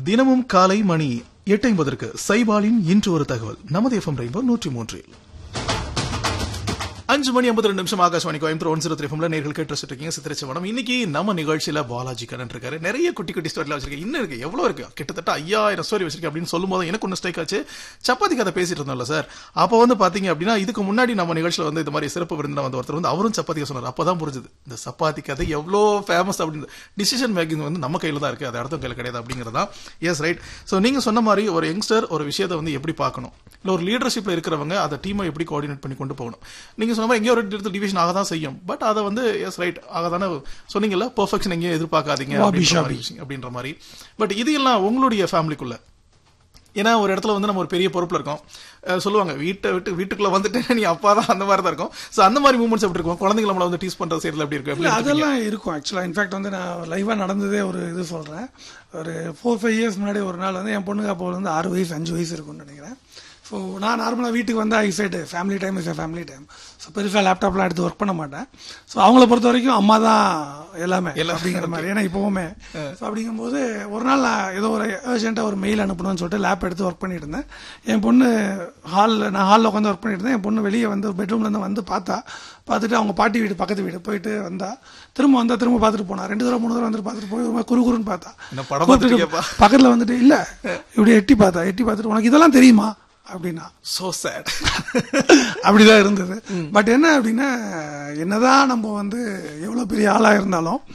தினமும் காலை மணி எட்டு ஐம்பதற்கு சைபாலின் இன்று ஒரு தகவல் நமது எஃப்எம் ரெயின்போ நூற்றி மூன்றில் அஞ்சு மணி ஐம்பத்தி ரெண்டு நிமிஷம் Akashvani Coimbatore one zero three ஃபம்ல நேர்கள் கேட்டு வச்சுட்டு இருக்கீங்க சித்திரச்சவனம் இன்னைக்கு நம்ம நிகழ்ச்சியில பாலாஜி கண்ணன் இருக்காரு நிறைய குட்டி குட்டி ஸ்டோரியில் வச்சிருக்கேன் இன்னும் இருக்கு எவ்வளவு இருக்கு கிட்டத்தட்ட ஐயாயிரம் ஸ்டோரி வச்சிருக்கேன் அப்படின்னு சொல்லும் போது எனக்கு ஒன்று ஸ்ட்ரைக் ஆச்சு சப்பாத்தி கதை பேசிட்டு இருந்தோம்ல சார் அப்போ வந்து பாத்தீங்க அப்படின்னா இதுக்கு முன்னாடி நம்ம நிகழ்ச்சியில வந்து இந்த மாதிரி சிறப்பு விருந்தின வந்து ஒருத்தர் வந்து அவரும் சப்பாத்தி கதை சொன்னார் அப்பதான் புரிஞ்சுது இந்த சப்பாத்தி கதை எவ்வளோ ஃபேமஸ் அப்படின்னு டிசிஷன் மேக்கிங் வந்து நம்ம கையில தான் இருக்கு அது அடுத்த கையில கிடையாது அப்படிங்கிறதா எஸ் ரைட் ஸோ நீங்க சொன்ன மாதிரி ஒரு யங்ஸ்டர் ஒரு விஷயத்தை வந்து எப்படி பார்க்கணும் இல்லை ஒரு லீடர்ஷிப்ல இருக்கிறவங்க அதை டீமை எப்படி கோஆர்டினேட் பண்ணி கொண்டு போகணும் நீங்க சொன்ன மாதிரி எங்கேயோ ஒரு இடத்துல டிவிஷன் ஆக தான் செய்யும் பட் அதை வந்து எஸ் ரைட் ஆக தானே சொன்னீங்கல்ல பெர்ஃபெக்ஷன் எங்கேயும் எதிர்பார்க்காதீங்க அப்படின்ற மாதிரி விஷயம், அப்படின்ற மாதிரி பட் இது எல்லாம் உங்களுடைய ஃபேமிலிக்குள்ள ஏன்னா ஒரு இடத்துல வந்து நம்ம ஒரு பெரிய பொறுப்புல இருக்கோம் அஹ் சொல்லுவாங்க வீட்டை விட்டு வீட்டுக்குள்ள வந்துட்டு நீ அப்பா தான் அந்த மாதிரி தான் இருக்கும் சோ அந்த மாதிரி மூமெண்ட்ஸ் எப்படி இருக்கும் குழந்தைங்களை நம்மள வந்து டீஸ் பண்ற சைடுல எப்படி இருக்கும் எப்படி இல்ல எடுத்துப்பீங்க? அதெல்லாம் இருக்கும் ஆக்சுவலாக இன்ஃபேக்ட் வந்து நான் லைவாக நடந்ததே ஒரு இது சொல்கிறேன் ஒரு ஃபோர் ஃபைவ் இயர்ஸ் முன்னாடி ஒரு நாள் வந்து என் பொண்ணுக்கு அப்போ வந்து ஆறு வயசு அஞ்சு வயசு இருக்கும்னு நினைக்கிறேன் ஸோ நான் நார்மலாக வீட்டுக்கு வந்து I side family time is family time so பெருசாக லேப்டாப்லாம் எடுத்து ஒர்க் பண்ண மாட்டேன் ஸோ அவங்கள பொறுத்த வரைக்கும் அம்மா தான் எல்லாமே அப்படிங்கிற மாதிரி ஏன்னா இப்போவுமே ஸோ அப்படிங்கும்போது ஒரு நாள் நான் ஏதோ ஒரு அர்ஜென்ட்டாக ஒரு மெயில் அனுப்பணும்னு சொல்லிட்டு லேப் எடுத்து ஒர்க் பண்ணிட்டு இருந்தேன் என் பொண்ணு ஹாலில் நான் ஹாலில் உட்காந்து ஒர்க் பண்ணிட்டு இருந்தேன் என் பொண்ணு வெளியே வந்து பெட்ரூம்லேருந்து வந்து பார்த்தா பார்த்துட்டு அவங்க பாட்டி வீடு பக்கத்து வீடு போயிட்டு வந்தா திரும்ப வந்தா திரும்ப பார்த்துட்டு போனா ரெண்டு தடவை மூணு தடவை வந்துட்டு பார்த்துட்டு போய் ஒரு மாதிரி குறு குறுன்னு பார்த்தா என்ன படம் கூப்பிட்டுட்டு பார்த்துருக்கியாப்பா? பக்கத்துல வந்துட்டு இல்ல இப்படி எட்டி பார்த்தா எட்டி பார்த்துட்டு உனக்கு இதெல்லாம் தெரியுமா அப்படின்னா so sad அப்படிதான் இருந்தது பட் என்ன அப்படின்னா என்னதான் நம்ம வந்து எவ்வளவு பெரிய ஆளா இருந்தாலும்